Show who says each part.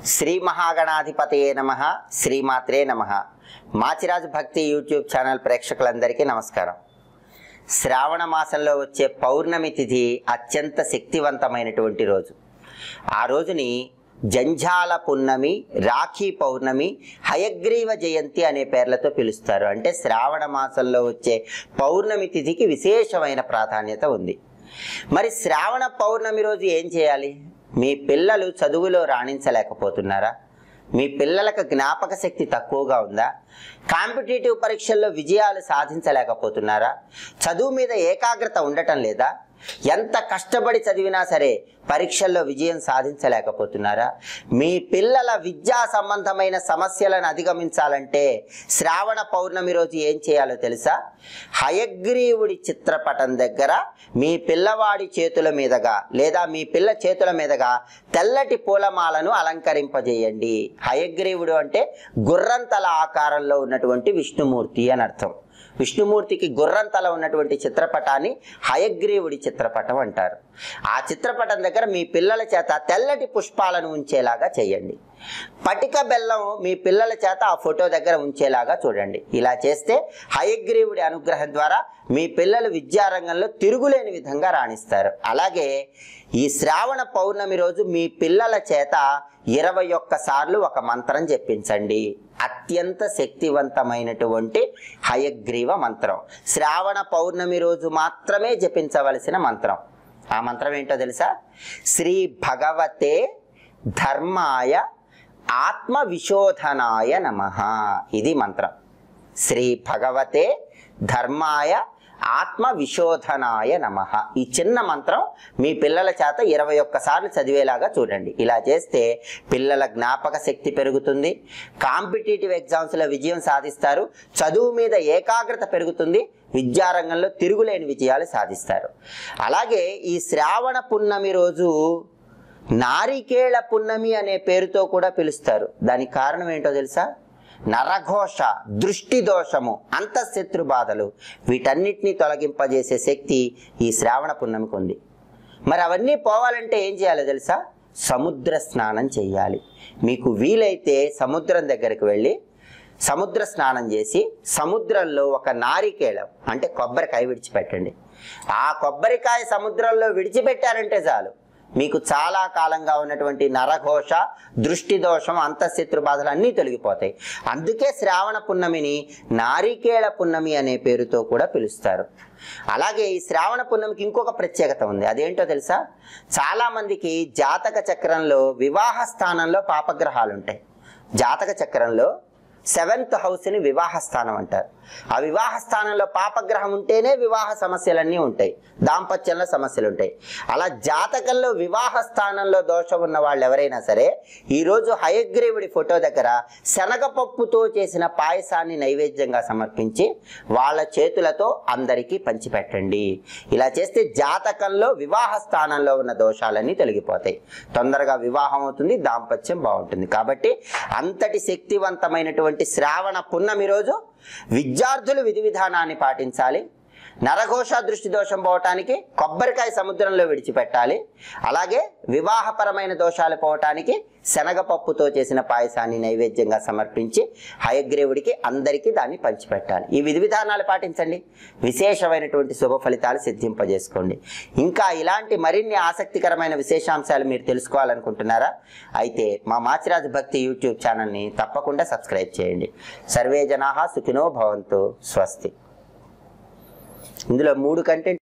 Speaker 1: శ్రీ మహాగణాధిపతయే నమ శ్రీమాత్రే నమ మాచిరాజు భక్తి యూట్యూబ్ ఛానల్ ప్రేక్షకులందరికీ నమస్కారం శ్రావణ మాసంలో వచ్చే పౌర్ణమి తిథి అత్యంత శక్తివంతమైనటువంటి రోజు ఆ రోజుని జంఝాల పున్నమి రాఖీ పౌర్ణమి హయగ్రీవ జయంతి అనే పేర్లతో పిలుస్తారు అంటే శ్రావణ మాసంలో వచ్చే పౌర్ణమి తిథికి విశేషమైన ప్రాధాన్యత ఉంది మరి శ్రావణ పౌర్ణమి రోజు ఏం చేయాలి మీ పిల్లలు చదువులో రాణించలేకపోతున్నారా మీ పిల్లలకు జ్ఞాపక శక్తి తక్కువగా ఉందా కాంపిటేటివ్ పరీక్షల్లో విజయాలు సాధించలేకపోతున్నారా చదువు మీద ఏకాగ్రత ఉండటం లేదా ఎంత కష్టపడి చదివినా సరే పరీక్షల్లో విజయం సాధించలేకపోతున్నారా మీ పిల్లల విద్యా సంబంధమైన సమస్యలను అధిగమించాలంటే శ్రావణ పౌర్ణమి రోజు ఏం చేయాలో తెలుసా హయగ్రీవుడి చిత్రపటం దగ్గర మీ పిల్లవాడి చేతుల మీదుగా లేదా మీ పిల్ల చేతుల మీదుగా తెల్లటి పూలమాలను అలంకరింపజేయండి హయగ్రీవుడు అంటే గుర్రంతల ఆకారంలో ఉన్నటువంటి విష్ణుమూర్తి అని అర్థం విష్ణుమూర్తికి గుర్రంతల ఉన్నటువంటి చిత్రపటాన్ని హయగ్రీవుడి చిత్రపటం అంటారు ఆ చిత్రపటం దగ్గర మీ పిల్లల చేత తెల్లటి పుష్పాలను ఉంచేలాగా చేయండి పటిక బెల్లం మీ పిల్లల చేత ఆ ఫోటో దగ్గర ఉంచేలాగా చూడండి ఇలా చేస్తే హయగ్రీవుడి అనుగ్రహం ద్వారా మీ పిల్లలు విద్యారంగంలో తిరుగులేని విధంగా రాణిస్తారు అలాగే ఈ శ్రావణ పౌర్ణమి రోజు మీ పిల్లల చేత ఇరవై ఒక్కసార్లు ఒక మంత్రం చెప్పించండి అత్యంత శక్తివంతమైనటువంటి హయగ్రీవ మంత్రం శ్రావణ పౌర్ణమి రోజు మాత్రమే జపించవలసిన మంత్రం ఆ మంత్రం ఏంటో తెలుసా శ్రీ భగవతే ధర్మాయ ఆత్మ విశోధనాయ నమ ఇది మంత్రం శ్రీ భగవతే ధర్మాయ ఆత్మ విశోధనాయ నమ ఈ చిన్న మంత్రం మీ పిల్లల చేత ఇరవై ఒక్కసార్లు చదివేలాగా చూడండి ఇలా చేస్తే పిల్లల జ్ఞాపక శక్తి పెరుగుతుంది కాంపిటేటివ్ ఎగ్జామ్స్లో విజయం సాధిస్తారు చదువు మీద ఏకాగ్రత పెరుగుతుంది విద్యారంగంలో తిరుగులేని విజయాలు సాధిస్తారు అలాగే ఈ శ్రావణ పున్నమి రోజు నారికేళ పున్నమి అనే పేరుతో కూడా పిలుస్తారు దానికి కారణం ఏంటో తెలుసా నరఘోష దృష్టి దోషము అంతఃశత్రు బాధలు వీటన్నిటిని తొలగింపజేసే శక్తి ఈ శ్రావణ పున్నమికి ఉంది మరి అవన్నీ పోవాలంటే ఏం చేయాలో తెలుసా సముద్ర స్నానం చేయాలి మీకు వీలైతే సముద్రం దగ్గరికి వెళ్ళి సముద్ర స్నానం చేసి సముద్రంలో ఒక నారికేళం అంటే కొబ్బరికాయ విడిచిపెట్టండి ఆ కొబ్బరికాయ సముద్రంలో విడిచిపెట్టారంటే చాలు మీకు చాలా కాలంగా ఉన్నటువంటి నరఘోష దృష్టి దోషం అంతఃశత్రు బాధలు అన్నీ తొలగిపోతాయి అందుకే శ్రావణ పున్నమిని నారికేళ పున్నమి అనే పేరుతో కూడా పిలుస్తారు అలాగే ఈ శ్రావణ పున్నమికి ఇంకొక ప్రత్యేకత ఉంది అదేంటో తెలుసా చాలామందికి జాతక చక్రంలో వివాహ స్థానంలో పాపగ్రహాలు ఉంటాయి జాతక చక్రంలో సెవెంత్ హౌస్ని వివాహ స్థానం అంటారు ఆ వివాహ స్థానంలో పాపగ్రహం ఉంటేనే వివాహ సమస్యలన్నీ ఉంటాయి దాంపత్యంలో సమస్యలు ఉంటాయి అలా జాతకంలో వివాహ స్థానంలో దోషం ఉన్న వాళ్ళు ఎవరైనా సరే ఈరోజు హయగ్రీవుడి ఫోటో దగ్గర శనగపప్పుతో చేసిన పాయసాన్ని నైవేద్యంగా సమర్పించి వాళ్ళ చేతులతో అందరికీ పంచిపెట్టండి ఇలా చేస్తే జాతకంలో వివాహ స్థానంలో ఉన్న దోషాలన్నీ తొలగిపోతాయి తొందరగా వివాహం అవుతుంది దాంపత్యం బాగుంటుంది కాబట్టి అంతటి శక్తివంతమైనటువంటి శ్రావణ పున్నమి రోజు విద్యార్థులు విధి విధానాన్ని పాటించాలి నరఘోష దృష్టి దోషం పోవటానికి కొబ్బరికాయ సముద్రంలో విడిచిపెట్టాలి అలాగే వివాహపరమైన దోషాలు పోవటానికి శనగపప్పుతో చేసిన పాయసాన్ని నైవేద్యంగా సమర్పించి హయగ్రీవుడికి అందరికీ దాన్ని పంచిపెట్టాలి ఈ విధి విధానాలు పాటించండి విశేషమైనటువంటి శుభ ఫలితాలు సిద్ధింపజేసుకోండి ఇంకా ఇలాంటి మరిన్ని ఆసక్తికరమైన విశేషాంశాలు మీరు తెలుసుకోవాలనుకుంటున్నారా అయితే మా మాచిరాజు భక్తి యూట్యూబ్ ఛానల్ని తప్పకుండా సబ్స్క్రైబ్ చేయండి సర్వే జనాహా సుఖినో భవంతు స్వస్తి ఇందులో మూడు కంటెంట్